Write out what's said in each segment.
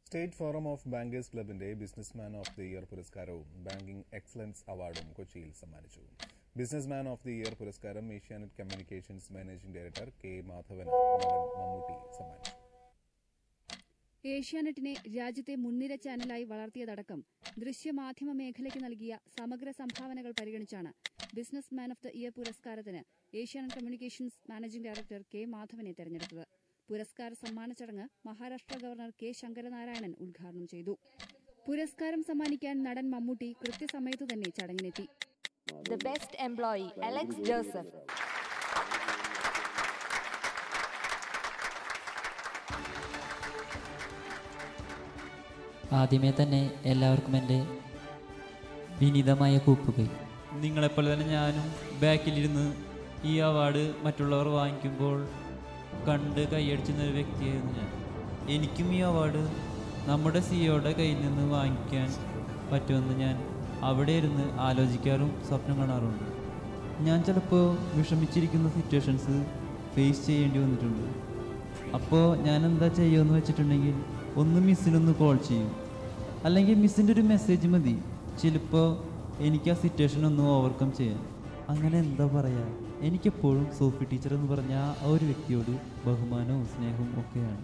State forum of bankers ക്ലബിന്റെ businessman of the year പുരസ്കാരവും banking excellence അവാർഡും കൊച്ചിയിൽ സമ്മാനിച്ചു ബിസിനസ്മാൻ ഓഫ് ദി ഇയർ പുരസ്കാരം Asianet communications managing director K Madhavan നടൻ മമ്മൂട്ടി സമ്മാനിച്ചു ഏഷ്യാനെറ്റിനെ രാജ്യത്തെ മുൻനിര ചാനലായി വളർത്തിയതടക്കം ദൃശ്യമാധ്യമ മേഖലയ്ക്ക് നൽകിയ സമഗ്ര സംഭാവനകൾ പരിഗണിച്ചാണ് businessman of the year പുരസ്കാരത്തിന് Asianet communications managing director K മാധവനെ തെരഞ്ഞെടുത്തത് പുരസ്കാര സമ്മാന ചടങ്ങ് മഹാരാഷ്ട്ര ഗവർണർ കെ ശങ്കരനാരായണൻ ഉദ്ഘാടനം ചെയ്തു പുരസ്കാരം സമ്മാനിക്കാൻ നടൻ മമ്മൂട്ടി കൃത്യസമയത്തു തന്നെ ചടങ്ങിനെത്തി The best employee, Alex Joseph. ആദ്യമേ തന്നെ എല്ലാവർക്കും എൻ്റെ വിനീതമായ കൂപ്പുകൈ നിങ്ങളെപ്പോലെ തന്നെ ഞാനും ബാക്കിലിരുന്ന് ഈ അവാർഡ് മറ്റുള്ളവർ വാങ്ങിക്കുമ്പോൾ കണ്ട് കൈയടിച്ചുന്ന ഒരു വ്യക്തിയായിരുന്നു ഞാൻ എനിക്കും ഈ അവാർഡ് നമ്മുടെ സിഒയുടെ കയ്യിൽ നിന്ന് വാങ്ങിക്കാൻ പറ്റുമെന്ന് ഞാൻ അവിടെ ഇരുന്ന് ആലോചിക്കാറും സ്വപ്നം കാണാറുണ്ട് ഞാൻ ചിലപ്പോൾ വിഷമിച്ചിരിക്കുന്ന സിറ്റുവേഷൻസ് ഫേസ് ചെയ്യേണ്ടി വന്നിട്ടുണ്ട് അപ്പോൾ ഞാൻ എന്താ ചെയ്യുമെന്ന് വെച്ചിട്ടുണ്ടെങ്കിൽ ഒന്ന് മിസ്സിനൊന്ന് കോൾ ചെയ്യും അല്ലെങ്കിൽ മിസ്സിൻ്റെ ഒരു മെസ്സേജ് മതി ചിലപ്പോൾ എനിക്ക് ആ സിറ്റുവേഷൻ ഒന്ന് ഓവർകം ചെയ്യാൻ അങ്ങനെ എന്താ പറയുക എനിക്കെപ്പോഴും സോഫി ടീച്ചർ എന്ന് പറഞ്ഞ ആ ഒരു വ്യക്തിയോട് ബഹുമാനവും സ്നേഹവും ഒക്കെയാണ്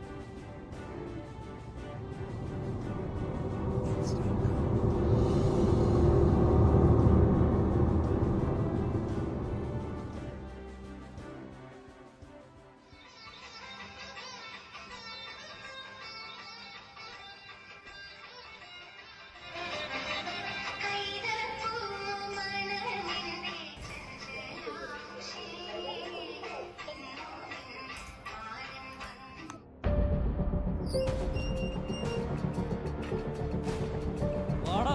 വാടാ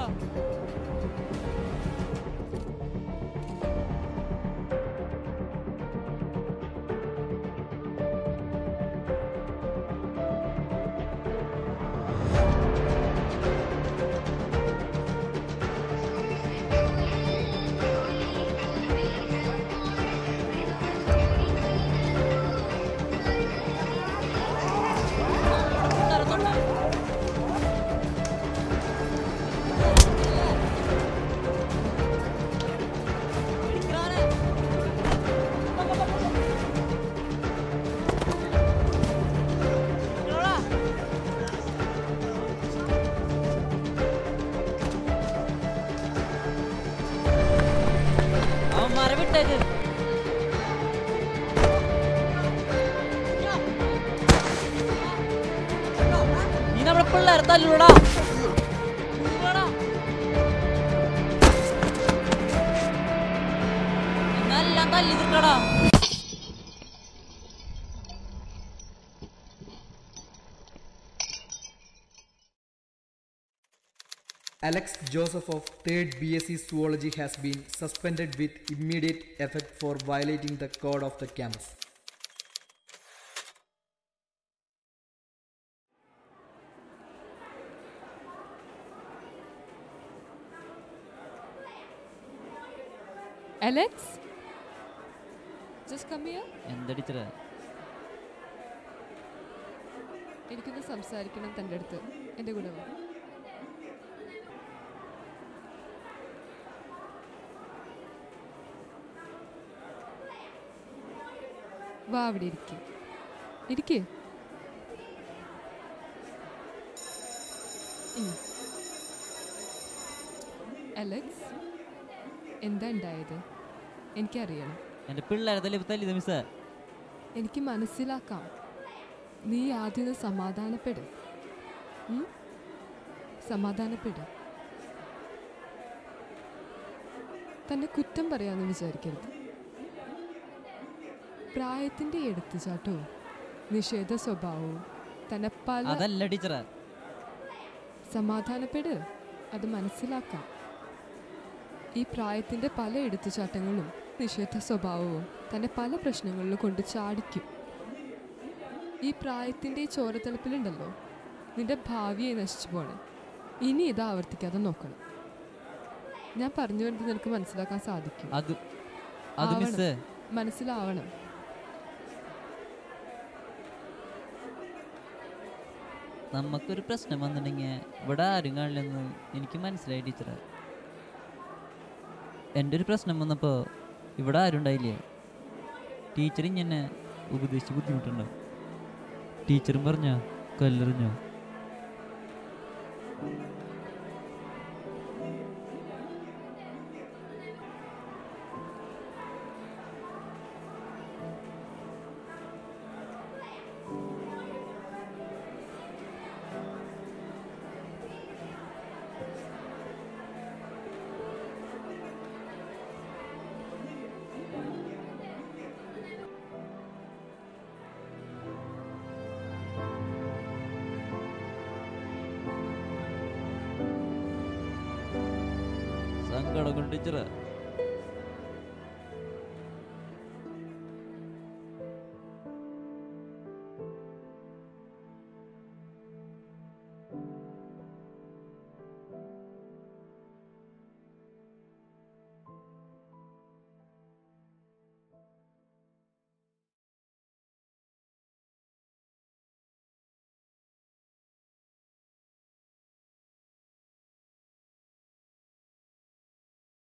അവന്മാരെ വിട്ടേക്ക് നീ നമ്മുടെ പിള്ളേരെ തല്ലൂടാ എന്നെല്ലാം തല്ലി തീർക്കടാ Alex Joseph of 3rd BSc Zoology has been suspended with immediate effect for violating the code of the campus. Alex? Just come here. എന്താ ടീച്ചറെ എനിക്കൊന്ന് സംസാരിക്കണം തൻ്റെ അടുത്ത് എൻ്റെ കൂടെ വാ വാ അവിടെ ഇരിക്ക് ഇരിക്ക് ഉം. അലക്സ് എന്താ ഉണ്ടായത് എനിക്കറിയണം എൻ്റെ പിള്ളേരെ തല്ലി തല്ലിയത് മിസ്സേ എനിക്ക് മനസ്സിലാക്കാം നീ ആദ്യം ഒന്ന് സമാധാനപ്പെട് ഉം? സമാധാനപ്പെട് തന്നെ കുറ്റം പറയാന്ന് വിചാരിക്കരുത് പ്രായത്തിന്റെ എടുത്തുചാട്ടവും നിഷേധ സ്വഭാവവും തന്നെ പല അതല്ല ടീച്ചറെ സമാധാനപ്പെട് അത് മനസ്സിലാക്കാം ഈ പ്രായത്തിന്റെ പല എടുത്തുചാട്ടങ്ങളും നിഷേധ സ്വഭാവവും തന്നെ പല പ്രശ്നങ്ങളിലും കൊണ്ട് ചാടിക്കും ഈ പ്രായത്തിന്റെ ഈ ചോരത്തിളപ്പിലുണ്ടല്ലോ നിന്റെ ഭാവിയെ നശിച്ചു പോണേ ഇനി ഇത് ആവർത്തിക്കാതെ നോക്കണം ഞാൻ പറഞ്ഞു വരുന്നത് നിനക്ക് മനസ്സിലാക്കാൻ സാധിക്കും അത് അത് ആവണം. മിസ്സേ മനസ്സിലാവണം നമുക്കൊരു പ്രശ്നം വന്നിട്ടുണ്ടെങ്കിൽ ഇവിടെ ആരും കാണില്ലെന്ന് എനിക്ക് മനസ്സിലായി ടീച്ചറെ എൻ്റെ ഒരു പ്രശ്നം വന്നപ്പോൾ ഇവിടെ ആരും ഉണ്ടായില്ല ടീച്ചർ ഇങ്ങനെ ഉപദേശിച്ച് ബുദ്ധിമുട്ടുണ്ടാവും ടീച്ചറും പറഞ്ഞ കല്ലെറിഞ്ഞോ സങ്കടം കൊണ്ട് ടീച്ചറെ